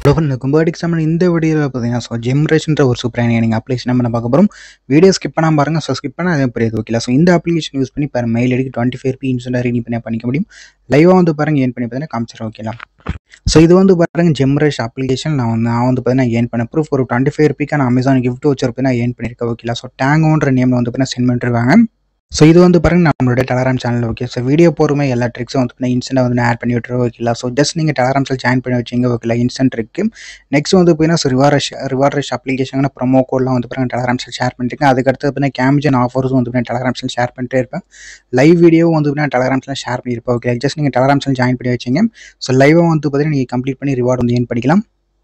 hello friend கும்பாடி example இந்த வீடியோவில் பார்த்தீங்கன்னா ஸோ ஜெம்ரேஷன்ற ஒரு சூப்பரான நீங்கள் அப்ளிகேஷன் நம்ம பார்க்க போகிறோம் வீடியோ ஸ்கிப் பண்ணாமல் பாருங்கள் ஸோ ஸ்கிப் பண்ணால் அதே புரியுது ஓகேலா ஸோ இந்த அப்ளிகேஷன் யூஸ் பண்ணி பாருங்க மெயில் அடிக்கு டுவெண்ட்டி ஃபைவ் பி இன்ஸ்டன்ட் ரீடிங் பண்ணி பண்ணிக்க முடியும் லைவாக வந்து பாருங்க ஏன் பண்ணி பார்த்தீங்கன்னா காமிச்சிடும் ஓகேலா ஸோ இது வந்து பாருங்க ஜெம்ரேஷ் அப்ளிகேஷன் நான் வந்து நான் வந்து பார்த்தீங்கன்னா ஏன் பண்ண ப்ரூஃப் ஒரு டுவெண்ட்டி ஃபைவ் ருபிக்கு நான் அமேசான் கிஃப்ட் வச்சிருப்பேன் நான் ஏன் பண்ணியிருக்கேன் ஓகேலா ஸோ டேங்கோன்ற நேமில் வந்து பார்த்தீங்கன்னா சென்ட் பண்ணிட்டுருவாங்க ஸோ இது வந்து பாருங்க நம்மளுடைய Telegram channel okay so video போருமே எல்லா ட்ரிக்ஸும் வந்து பார்த்தீங்கன்னா இன்ஸ்டன்ட் வந்து ஆட் பண்ணி விட்டுருவோம் ஓகேலா ஸோ ஜஸ்ட் நீங்கள் டெலகிராம் சேனல் ஜாயின் பண்ணி வச்சிங்க ஓகேலா இன்ஸ்டன்ட் ட்ரிக்கு நெக்ஸ்ட் வந்து பார்த்தீங்கன்னா so rewards rewards application promo கோட்லாம் வந்து பாருங்க டெலகிராம் சேனல் ஷேர் பண்ணிருக்கேன் அதுக்கடுத்து பார்த்தீங்கன்னா கேமிஜன் ஆஃபர்ஸும் வந்து பார்த்தீங்கன்னா டெலகிராம் சேனல் ஷேர் பண்ணிட்டே இருப்பேன் லைவ் வீடியோ வந்து பார்த்தீங்கன்னா டெலகிராம் சேனல் ஷேர் பண்ணியிருப்பேன் ஓகே ஜஸ்ட் நீங்கள் டெலகிராம் சேனல் ஜாயின் பண்ணி வச்சிங்க ஸோ லைவாக வந்து பார்த்தீங்கன்னா நீங்கள் கம்ப்ளீட் பண்ணி ரிவார்டு வந்து ஏன் பண்ணிக்கலாம்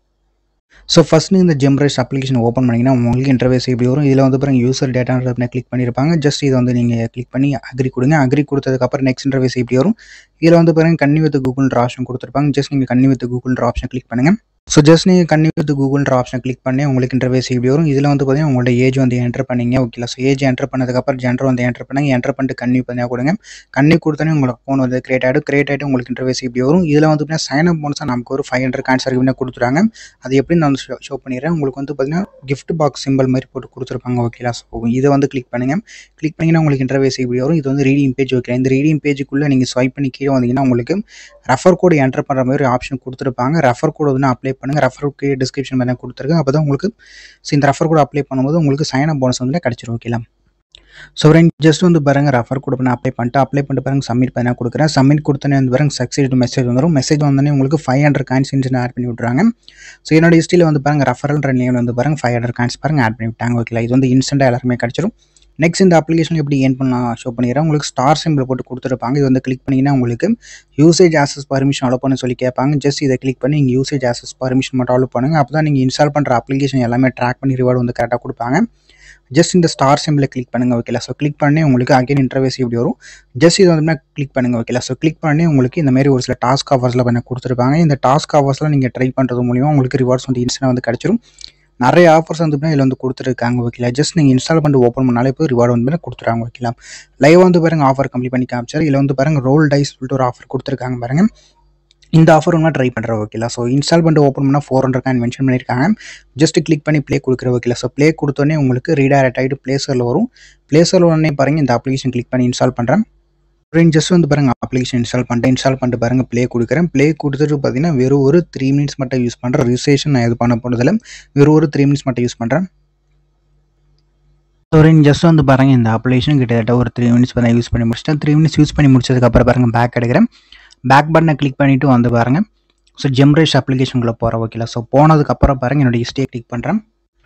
ஸோ ஃபஸ்ட்டு இந்த ஜெம்ரேஸ் அப்ளிகேஷன் ஓப்பன் பண்ணிங்கன்னா உங்களுக்கு இன்டர்வேஸ் எப்படி வரும் இதில் வந்து பாருங்க யூசர் டேட்டான்றத கிளிக் பண்ணியிருப்பாங்க ஜஸ்ட் இதை வந்து நீங்கள் கிளிக் பண்ணி அக்ரி கொடுங்க அக்ரி கொடுத்ததுக்கப்புறம் நெக்ஸ்ட் இன்டர்வேஸ் எப்படி வரும் இதில் வந்து பாருங்க கன்னி வித் கூகுள்ன்ற ஆப்ஷன் கொடுத்துருப்பாங்க ஜஸ்ட் நீங்கள் கன்னி வித் கூகுள்ன்ற ஆப்ஷன் கிளிக் பண்ணுங்கள் ஸோ ஜஸ்ட் நீங்கள் கன்னி வித் கூகுள்ன்ற ஆப்ஷன் கிளிக் பண்ணி உங்களுக்கு இன்டர்வேஸ் எப்படி வரும் இதில் வந்து பார்த்தீங்கன்னா உங்களோட ஏஜ் வந்து என்டர் பண்ணீங்க ஓகேலா ஸோ ஏஜ் என்டர் பண்ணதுக்கப்புறம் ஜென்டர் வந்து என்டர் பண்ணாங்க என்டர் பண்ணிட்டு கன்னி பண்ணி கொடுங்க கன்னி கொடுத்தோன்னே உங்களுக்கு ஃபோன் வந்து கிரியேட் ஆகிடும் கிரியேட் ஆகிட்டு உங்களுக்கு இன்டர்வேஸ் எப்படி வரும் இதில் வந்து பார்த்தீங்கன்னா சைன் அப் போனஸாக நமக்கு ஒரு ஃபைவ் ஹண்ட்ரட் கான்ஸ் வரைக்கும் கொடுத்துருவாங்க அது எப்படி நான் ஷோ ஷோ பண்ணிடுறேன் உங்களுக்கு வந்து பார்த்தீங்கன்னா கிஃப்ட் பாக்ஸ் சிம்பிள் மாதிரி போட்டு கொடுத்துருப்பாங்க ஓகேலா ஸோ இதை வந்து கிளிக் பண்ணுங்கள் கிளிக் பண்ணிங்கன்னா உங்களுக்கு இன்டர்வேஸ் எப்படி வரும் இது வந்து ரீடிங் பேஜ் ஓகே இந்த ரீடிங் பேஜுக்குள்ளே நீங்கள் ஸ்வைப் பண்ணி கீழே வந்தீங்கன்னா உங்களுக்கு ரெஃபர் கோடு என்டர் பண்ணுற மாதிரி ஆப்ஷன் கொடுத்துருப்பாங்க ரெஃபர் கோடு வந்து அப்ளை பண்ணுங்கள் ரெஃபர் கீழே டிஸ்கிரிப்ஷன் பண்ணி கொடுத்துருக்கேன் அப்போ தான் உங்களுக்கு ஸோ இந்த ரெஃபர் கோடு அப்ளை பண்ணும்போது உங்களுக்கு சைன் அப் போனஸ் வந்து கிடச்சிரும் ஓகேலா ஸோ ரெண்டு ஜஸ்ட் வந்து பாருங்க ரெஃபர் கூட பண்ண அப்ளை பண்ணிட்டு அப்ளை பண்ணிட்டு பாருங்க சப்மிட் பண்ண கொடுக்குறேன் சப்மிட் கொடுத்தனே வந்து பாருங்க சக்சஸ் மெசேஜ் வந்துடும் மெசேஜ் வந்தோடனே உங்களுக்கு ஃபைவ் ஹண்ட்ரட் காயின்ஸ் ஆட் பண்ணி விட்றாங்க ஸோ என்னோட ஹிஸ்ட்ரியில் வந்து பாருங்க ரெஃபரல் நேம் வந்து பாருங்க ஃபைவ் ஹண்ட்ரட் காயின்ஸ் பாருங்க ஆட் பண்ணி விட்டாங்க ஓகேலா இது வந்து இன்ஸ்டன்ட்டாக எல்லாருமே கிடச்சிரும் நெக்ஸ்ட் இந்த அப்ளிகேஷன் எப்படி ஏன் பண்ணலாம் ஷோ பண்ணிடுறேன் உங்களுக்கு ஸ்டார் சிம்பிள் போட்டு கொடுத்துருப்பாங்க இது வந்து கிளிக் பண்ணிங்கன்னா உங்களுக்கு யூசேஜ் ஆசஸ் பர்மிஷன் அலோ பண்ண சொல்லி கேட்பாங்க ஜஸ்ட் இதை கிளிக் பண்ணி நீங்கள் யூசேஜ் ஆசஸ் பர்மிஷன் மட்டும் அலோ பண்ணுங்கள் அப்போ தான் நீங்கள் இன்ஸ்டால் பண்ணுற அப்ளிகேஷன் எல்லாமே ட்ராக் பண்ணி ரிவார்டு வந்து கரெக்டாக கொடுப்பாங்க ஜஸ்ட் இந்த ஸ்டார் சிம்பிளை கிளிக் பண்ணுங்கள் ஓகேலா ஸோ கிளிக் பண்ணி உங்களுக்கு அகைன் இன்டர்வேஸ் எப்படி வரும் ஜஸ்ட் இது வந்து கிளிக் பண்ணுங்கள் ஓகேலா ஸோ கிளிக் பண்ணி உங்களுக்கு இந்த மாதிரி ஒரு சில டாஸ்க் ஆஃபர்ஸில் பண்ண கொடுத்துருப்பாங்க இந்த டாஸ்க் ஆஃபர்ஸில் நீங்கள் ட்ரை பண்ணுறது மூலிமா உங்களுக்கு ரிவார்ட்ஸ் வந்து இன்ஸ்டாக வந்து கிடச்சிரும் நிறைய ஆஃபர்ஸ் வந்து இதில் வந்து கொடுத்துருக்காங்க ஓகேலா ஜஸ்ட் நீங்கள் இன்ஸ்டால் பண்ணிட்டு ஓப்பன் பண்ணாலே போய் ரிவார்டு வந்து கொடுத்துருவாங்க ஓகேலா லைவ் வந்து பாருங்கள் ஆஃபர் கம்ப்ளீட் பண்ணி காமிச்சார் இதில் வந்து பாருங்கள் ரோல் டைஸ் சொல்லிட்டு ஒரு ஆஃபர் கொடுத்துருக்காங்க பாருங்கள் இந்த ஆஃபர் ஒன்றா ட்ரை பண்ணுற ஓகேலா ஸோ இன்ஸ்டால் பண்ணிட்டு ஓப்பன் பண்ணால் ஃபோர் ஹண்ட்ரட் காயின் மென்ஷன் பண்ணியிருக்காங்க ஜஸ்ட் கிளிக் பண்ணி ப்ளே கொடுக்குற ஓகேலா ஸோ ப்ளே கொடுத்தோன்னே உங்களுக்கு ரீடைரக்ட் ஆகிட்டு ப்ளேஸரில் வரும் ப்ளேஸரில் உடனே பாருங்கள் இந்த அப்ளிகேஷன் கிளிக் பண்ணி இன்ஸ்டால் பண்ணுறேன் ஜஸ்ட் வந்து பாருங்கள் அப்ளிகேஷன் இன்ஸ்டால் பண்ணிட்டு இன்ஸ்டால் பண்ணிட்டு பாருங்கள் ப்ளே கொடுக்குறேன் ப்ளே கொடுத்துட்டு பார்த்தீங்கன்னா வெறும் ஒரு த்ரீ மினிட்ஸ் மட்டும் யூஸ் பண்ணுறேன் ரிஜிஸ்ட்ரேஷன் நான் இது பண்ண போனதில் வெறும் ஒரு த்ரீ மினிட்ஸ் மட்டும் யூஸ் பண்ணுறேன் ஸோ ஜஸ்ட் வந்து பாருங்கள் இந்த அப்ளிகேஷன் கிட்டத்தட்ட ஒரு த்ரீ மினிட்ஸ் நான் யூஸ் பண்ணி முடிச்சிட்டேன் த்ரீ மினிட்ஸ் யூஸ் பண்ணி முடிச்சதுக்கப்புறம் பாருங்கள் பேக் எடுக்கிறேன் பேக் பட்டனை கிளிக் பண்ணிவிட்டு வந்து பாருங்கள் ஸோ ஜெம்ரேஷ் அப்ளிகேஷனுக்குள்ளே போகிறேன் ஓகேலா ஸோ போனதுக்கப்புறம் பாருங்கள் என்னோடய ஹிஸ்ட்ரியை கிளிக் பண்ணுறேன்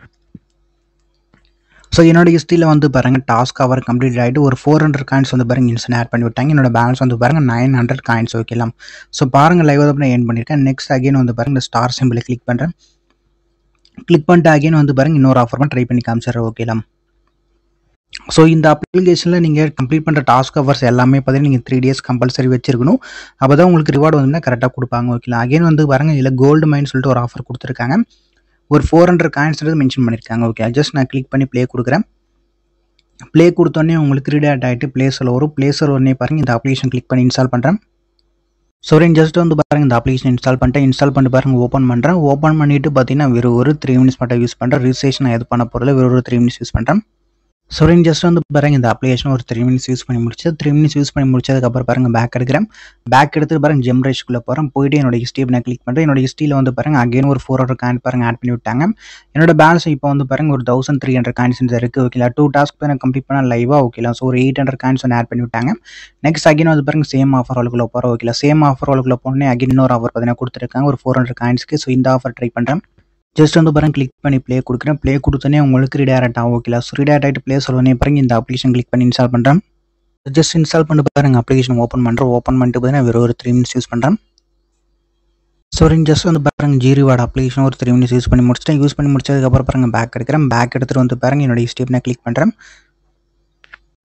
ஸோ என்னோட ஹிஸ்ட்ரியில் வந்து பாருங்கள் டாஸ்க் அவர் கம்ப்ளீட் ஆகிட்டு ஒரு ஃபோர் ஹண்ட்ரட் காயின்ஸ் வந்து பாருங்கள் இன்ஸ்டன் ஆட் பண்ணி விட்டாங்க என்னோட பேலன்ஸ் வந்து பாருங்கள் நைன் ஹண்ட்ரட் காயின்ஸ் ஓகேலாம் ஸோ பாருங்கள் லைவ் வந்து ஏன் பண்ணியிருக்கேன் நெக்ஸ்ட் அகைன் வந்து பாருங்கள் இந்த ஸ்டார் சிம்பிளை கிளிக் பண்ணுறேன் கிளிக் பண்ணிட்டு அகைன் வந்து பாருங்கள் இன்னொரு ஆஃபர் ட்ரை பண்ணி காமிச்சிடுறேன் ஓகேலாம் ஸோ இந்த அப்ளிகேஷனில் நீங்கள் கம்ப்ளீட் பண்ணுற டாஸ்க் ஹவர்ஸ் எல்லாமே பார்த்தீங்கன்னா நீங்கள் த்ரீ டேஸ் கம்பல்சரி வச்சிருக்கணும் அப்போ தான் உங்களுக்கு ரிவார்டு வந்து கரெக்டாக கொடுப்பாங்க ஓகேலா அகைன் வந்து பாருங்க இதில் கோல்டு மைன் சொல்லிட்டு ஒரு ஆஃபர் கொடுத்துருக்காங்க ஒரு ஃபோர் ஹண்ட்ரட் காயின்ஸ்ன்றது மென்ஷன் பண்ணியிருக்காங்க ஓகே ஜஸ்ட் நான் கிளிக் பண்ணி ப்ளே கொடுக்குறேன் ப்ளே கொடுத்தோன்னே உங்களுக்கு ரீடேட் ஆகிட்டு ப்ளேஸில் வரும் ப்ளேஸில் உடனே பாருங்கள் இந்த அப்ளிகேஷன் கிளிக் பண்ணி இன்ஸ்டால் பண்ணுறேன் ஸோ ஜஸ்ட் வந்து பாருங்கள் இந்த அப்ளிகேஷன் இன்ஸ்டால் பண்ணிட்டேன் இன்ஸ்டால் பண்ணிட்டு பாருங்கள் ஓப்பன் பண்ணுறேன் ஓப்பன் பண்ணிவிட்டு பார்த்தீங்கன்னா வெறும் ஒரு த்ரீ மினிட்ஸ் மட்டும் யூஸ் பண்ணுறேன் ரிஜிஸ்ட்ரேஷன் எது பண்ண போகிறதில்ல வெறும் ஒரு த்ரீ மினிட்ஸ் யூஸ் பண்ணுறேன் ஸோ ஜஸ்ட் வந்து பாருங்க இந்த அப்ளிகேஷன் ஒரு த்ரீ மினிட்ஸ் யூஸ் பண்ணி முடிச்சு த்ரீ மினிட்ஸ் யூஸ் பண்ணி முடிச்சதுக்கப்புறம் பாருங்க பேக் எடுக்கிறேன் பேக் எடுத்து பாருங்க ஜெம்ரேஷ்குள்ளே போகிறேன் போயிட்டு என்னோட ஹிஸ்ட்ரி நான் கிளிக் பண்ணுறேன் என்னோட ஹிஸ்ட்ரியில் வந்து பாருங்க அகைன் ஒரு ஃபோர் ஹண்ட்ரட் காயின் பாருங்க ஆட் பண்ணி விட்டாங்க என்னோட பேலன்ஸ் இப்போ வந்து பாருங்க ஒரு தௌசண்ட் த்ரீ ஹண்ட்ரட் காயின்ஸ் இருக்குது ஓகேலா டூ டாஸ்க் தான் கம்ப்ளீட் பண்ணால் லைவாக ஓகேலா ஸோ ஒரு எயிட் ஹண்ட்ரட் காயின்ஸ் வந்து ஆட் பண்ணி விட்டாங்க நெக்ஸ்ட் அகைன் வந்து பாருங்க சேம் ஆஃபர் அவளுக்குள்ள போகிறோம் ஓகேலா சேம் ஆஃபர் அவளுக்குள்ள போனே அகைன் இன்னொரு ஆஃபர் பார்த்தீங்கன்னா கொடுத்துருக்காங்க ஒரு ஃபோர் ஹண்ட்ரட் காயின்ஸ்க்கு ஸோ இந்த ஆஃபர் ட்ரை பண்ணுறேன் ஜஸ்ட் வந்து பாருங்க கிளிக் பண்ணி ப்ளே கொடுக்குறேன் ப்ளே கொடுத்தோன்னே உங்களுக்கு ரீடைரக்ட் ஆகும் ஓகேலா ஸோ ரீடைரக்ட் ஆகிட்டு ப்ளே சொல்லனே பாருங்க இந்த அப்ளிகேஷன் கிளிக் பண்ணி இன்ஸ்டால் பண்ணுறேன் ஜஸ்ட் இன்ஸ்டால் பண்ணிட்டு பாருங்க அப்ளிகேஷன் ஓப்பன் பண்ணுறேன் ஓப்பன் பண்ணிட்டு பார்த்தீங்கன்னா வெறும் ஒரு த்ரீ மினிட்ஸ் யூஸ் பண்ணுறேன் ஸோ ஜஸ்ட் வந்து பாருங்க ஜி ரிவார்டு அப்ளிகேஷன் ஒரு த்ரீ மினிட்ஸ் யூஸ் பண்ணி முடிச்சிட்டேன் யூஸ் பண்ணி முடிச்சதுக்கப்புறம் பாருங்க பேக் எடுக்கிறேன் பேக் எடுத்துகிட்டு வந்து பாருங்க என்னோட ஹிஸ்ட்ரி நான் கிளிக் பண்ணுறேன்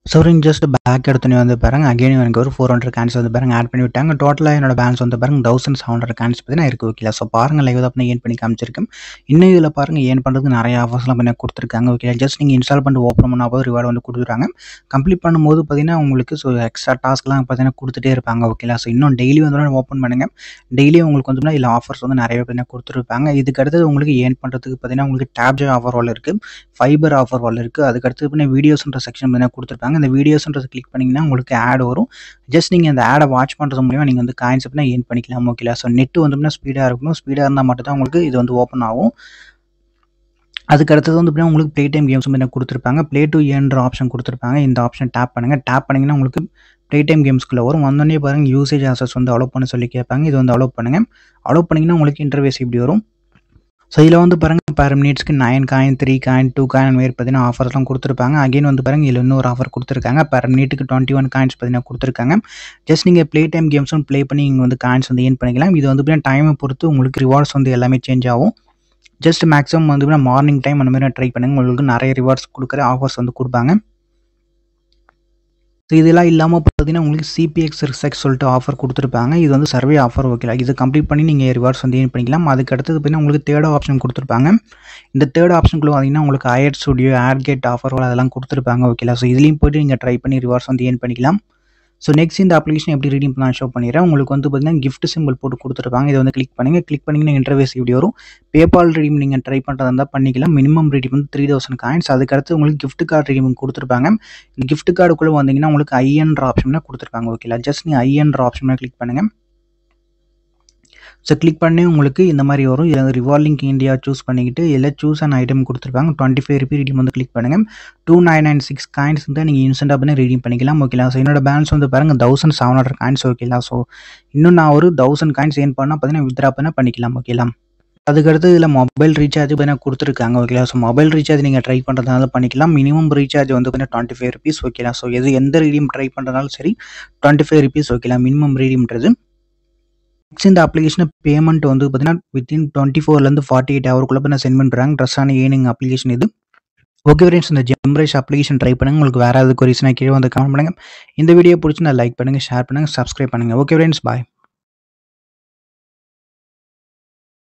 ஸோ நீங்கள் ஜஸ்ட் பேக் எடுத்துனே வந்து பாருங்க அகைன் எனக்கு ஒரு ஃபோர் ஹண்ட்ரட் கேன்ஸ் வந்து பாருங்க ஆட் பண்ணி விட்டாங்க டோட்டலாக என்னோட பேலன்ஸ் வந்து பாருங்க தௌசண்ட் செவன் ஹண்ட்ரட் கேன்ஸ் பார்த்தீங்கன்னா இருக்குது ஓகே ஸோ பாருங்கள் லைவ் தான் ஏன் பண்ணி காமிச்சிருக்கேன் இன்னும் இதில் பாருங்கள் ஏன் பண்ணுறதுக்கு நிறைய ஆஃபர்ஸ்லாம் பண்ணி கொடுத்துருக்காங்க ஓகே ஜஸ்ட் நீங்கள் இன்ஸ்டால் பண்ணிட்டு ஓப்பன் பண்ணா போது ரிவார்டு வந்து கொடுத்துருக்காங்க கம்ப்ளீட் பண்ணும்போது பார்த்தீங்கன்னா உங்களுக்கு ஸோ எக்ஸ்ட்ரா டாஸ்க்லாம் பார்த்தீங்கன்னா கொடுத்துட்டே இருப்பாங்க ஓகேலா ஸோ இன்னும் டெய்லி வந்து ஓப்பன் பண்ணுங்க டெய்லி உங்களுக்கு வந்து இதில் ஆஃபர்ஸ் வந்து நிறைய பார்த்தீங்கன்னா கொடுத்துருப்பாங்க இதுக்கு அடுத்தது உங்களுக்கு ஏன் பண்ணுறதுக்கு பார்த்தீங்கன்னா உங்களுக்கு டேப்ஜே ஆஃபர் வால் இருக்குது ஃபைபர் ஆஃபர் வால் இருக்குது அதுக்கு அடுத்து பார்த்தீங்கன்னா வீடியோஸ்ன்ற செக்ஷன் பார்த்தீங்கன்னா கொடுத்துருப்பாங்க இந்த வீடியோஸ்ன்றது கிளிக் பண்ணிங்கன்னா உங்களுக்கு ஆட் வரும் ஜஸ்ட் நீங்கள் அந்த ஆடை வாட்ச் பண்ணுறது மூலியமாக நீங்கள் வந்து காயின்ஸ் அப்படின்னா ஏன் பண்ணிக்கலாம் ஓகேலா ஸோ நெட்டு வந்து ஸ்பீடாக இருக்கணும் ஸ்பீடாக இருந்தால் மட்டும் தான் உங்களுக்கு இது வந்து ஓப்பன் ஆகும் அதுக்கு அடுத்தது வந்து பார்த்தீங்கன்னா உங்களுக்கு ப்ளே டைம் கேம்ஸ் வந்து கொடுத்துருப்பாங்க ப்ளே டு ஏன்ற ஆப்ஷன் கொடுத்துருப்பாங்க இந்த ஆப்ஷன் டேப் பண்ணுங்கள் டேப் பண்ணிங்கன்னா உங்களுக்கு ப்ளே டைம் கேம்ஸ்க்குள்ளே வரும் வந்தோடனே பாருங்கள் யூசேஜ் ஆசஸ் வந்து அலோவ் பண்ண சொல்லி கேட்பாங்க இது வந்து அலோவ் பண்ணுங்கள் அலோவ் பண்ணிங்கன்னா உங்களுக்கு இன்டர்வேஸ் இப்படி வரும் ஸோ இதில் வந்து பாருங்கள் பர் மினிட்ஸ்க்கு nine coin three coin two coin மாரி பார்த்தீங்கன்னா ஆஃபர்ஸ்லாம் கொடுத்துருப்பாங்க அகைன் வந்து பாருங்கள் இதில் இன்னொரு ஆஃபர் கொடுத்துருக்காங்க பர் மினிட்டுக்கு டுவெண்ட்டி ஒன் காயின்ஸ் பார்த்தீங்கன்னா கொடுத்துருக்காங்க ஜஸ்ட் நீங்கள் ப்ளே டைம் கேம்ஸும் ப்ளே பண்ணி நீங்கள் வந்து காயின்ஸ் வந்து ஏன் பண்ணிக்கலாம் இது வந்து பார்த்தீங்கன்னா டைமை பொறுத்து உங்களுக்கு ரிவார்ட்ஸ் வந்து எல்லாமே சேஞ்ச் ஆகும் ஜஸ்ட் மேக்ஸிமம் வந்து மார்னிங் டைம் அந்த மாதிரி ட்ரை பண்ணுங்கள் உங்களுக்கு நிறைய ரிவார்ட்ஸ் கொடுக்குற ஆஃபர்ஸ் வந்து கொடுப்பாங்க ஸோ இதெல்லாம் இல்லாமல் பார்த்தீங்கன்னா உங்களுக்கு சிபிஎக்ஸ் ரிசெக்ட் சொல்லிட்டு ஆஃபர் கொடுத்துருப்பாங்க இது வந்து சர்வே ஆஃபர் ஓகேலா இது கம்ப்ளீட் பண்ணி நீங்கள் ரிவார்ட்ஸ் வந்து ஏன் பண்ணிக்கலாம் அதுக்கு அடுத்தது பார்த்தீங்கன்னா உங்களுக்கு தேர்ட் ஆப்ஷன் கொடுத்துருப்பாங்க இந்த தேர்ட் ஆப்ஷனுக்குள்ள பார்த்தீங்கன்னா உங்களுக்கு அயர் ஸ்டுடியோ ஏர்கேட் ஆஃபர் அதெல்லாம் கொடுத்துருப்பாங்க ஓகேலா ஸோ இதுலேயும் போய்ட்டு நீங்கள் ட்ரை பண்ணி ரிவார்ட்ஸ் வந்து ஏன் பண்ணிக்கலாம் ஸோ நெக்ஸ்ட் இந்த அப்ளிகேஷன் எப்படி ரீடிங் பண்ண ஷோ பண்ணிடுறேன் உங்களுக்கு வந்து பார்த்தீங்கன்னா கிஃப்ட் சிம்பிள் போட்டு கொடுத்துருப்பாங்க இதை வந்து கிளிக் பண்ணுங்கள் கிளிக் பண்ணிங்கன்னா இன்டர்வேஸ் இப்படி வரும் பேபால் ரீடிங் நீங்கள் ட்ரை பண்ணுறதா இருந்தால் பண்ணிக்கலாம் மினிமம் ரீடிங் வந்து த்ரீ தௌசண்ட் காயின்ஸ் அதுக்கடுத்து உங்களுக்கு கிஃப்ட் கார்டு ரீடிங் கொடுத்துருப்பாங்க இந்த கிஃப்ட் கார்டுக்குள்ளே வந்தீங்கன்னா உங்களுக்கு ஐஎன்ற ஆப்ஷன் கொடுத்துருப்பாங்க ஓகேலா ஜஸ்ட் நீங்கள் ஐஎன்ற ஆப்ஷன் கிளிக் பண்ணுங்கள் ஸோ கிளிக் பண்ணி உங்களுக்கு இந்த மாதிரி வரும் இதில் ரிவால்விங் இந்தியா சூஸ் பண்ணிக்கிட்டு இதில் சூஸ் அண்ட் ஐட்டம் கொடுத்துருப்பாங்க டுவெண்ட்டி ஃபைவ் ருபி ரீடிங் வந்து கிளிக் பண்ணுங்கள் two nine nine six coins வந்து நீங்கள் இன்ஸ்டன்ட்டாக பண்ணி ரீடிங் பண்ணிக்கலாம் ஓகேலா ஸோ என்னோட பேலன்ஸ் வந்து பாருங்கள் தௌசண்ட் செவன் ஹண்ட்ரட் காயின்ஸ் ஓகேலா ஸோ இன்னும் நான் ஒரு தௌசண்ட் காயின்ஸ் ஏன் பண்ணால் பார்த்தீங்கன்னா வித்ரா பண்ண பண்ணிக்கலாம் ஓகேலா அதுக்கடுத்து இதில் மொபைல் ரீசார்ஜ் பார்த்தீங்கன்னா கொடுத்துருக்காங்க ஓகேலா ஸோ மொபைல் ரீசார்ஜ் நீங்கள் ட்ரை பண்ணுறதுனால பண்ணிக்கலாம் மினிமம் ரீசார்ஜ் வந்து பார்த்தீங்கன்னா டுவெண்ட்டி ஃபைவ் ருபீஸ் ஓகேலா ஸோ எது எந்த ரீடியம் ட்ரை பண்ணுறதுனாலும் சரி டுவெண்ட்டி ஃபைவ் ருபீஸ் ஓகேலா மினிமம் ரீடியம்ன்றது நெக்ஸ்ட் இந்த அப்ளிகேஷன் பேமெண்ட் வந்து பார்த்தீங்கன்னா வித்தின் டுவெண்ட்டி ஃபோர்லேருந்து ஃபார்ட்டி எயிட் ஹவருக்குள்ளே நான் சென்ட் பண்ணுறாங்க ட்ரெஸ்ஸான ஏர்னிங் அப்ளிகேஷன் இது ஓகே ஃப்ரெண்ட்ஸ் இந்த ஜெம்ரேஷ் அப்ளிகேஷன் ட்ரை பண்ணுங்கள் உங்களுக்கு வேறு ஏதாவது கொரிஸ்னா கீழே வந்து கமெண்ட் பண்ணுங்கள் இந்த வீடியோ பிடிச்சி நான் லைக் பண்ணுங்கள் ஷேர் பண்ணுங்கள் சப்ஸ்கிரைப் பண்ணுங்கள் ஓகே ஃப்ரெண்ட்ஸ் பாய்